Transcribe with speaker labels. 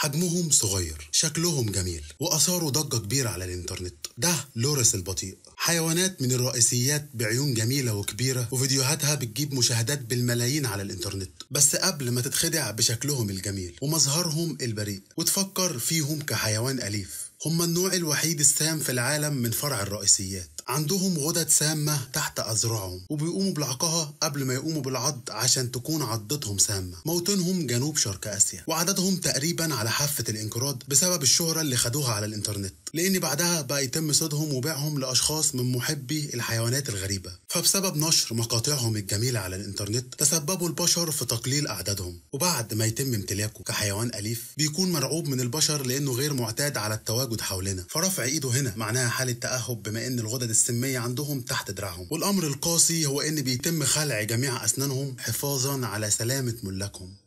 Speaker 1: حجمهم صغير شكلهم جميل وأثاروا ضجة كبيرة على الإنترنت ده لوريس البطيء حيوانات من الرئيسيات بعيون جميلة وكبيرة وفيديوهاتها بتجيب مشاهدات بالملايين على الإنترنت بس قبل ما تتخدع بشكلهم الجميل ومظهرهم البريء وتفكر فيهم كحيوان أليف هم النوع الوحيد السام في العالم من فرع الرئيسيات عندهم غدد سامة تحت أذرعهم وبيقوموا بالعقها قبل ما يقوموا بالعض عشان تكون عضتهم سامة موطنهم جنوب شرق آسيا وعددهم تقريبا على حافة الانقراض بسبب الشهرة اللي خدوها على الإنترنت لأن بعدها بقى يتم صيدهم وبيعهم لأشخاص من محبي الحيوانات الغريبة فبسبب نشر مقاطعهم الجميلة على الإنترنت تسببوا البشر في تقليل أعدادهم وبعد ما يتم امتلاكه كحيوان أليف بيكون مرعوب من البشر لأنه غير معتاد على التواجد حولنا فرفع إيده هنا معناها حالة تأهب بما إن الغدد السمية عندهم تحت دراعهم والأمر القاسي هو إن بيتم خلع جميع أسنانهم حفاظا على سلامة ملاكهم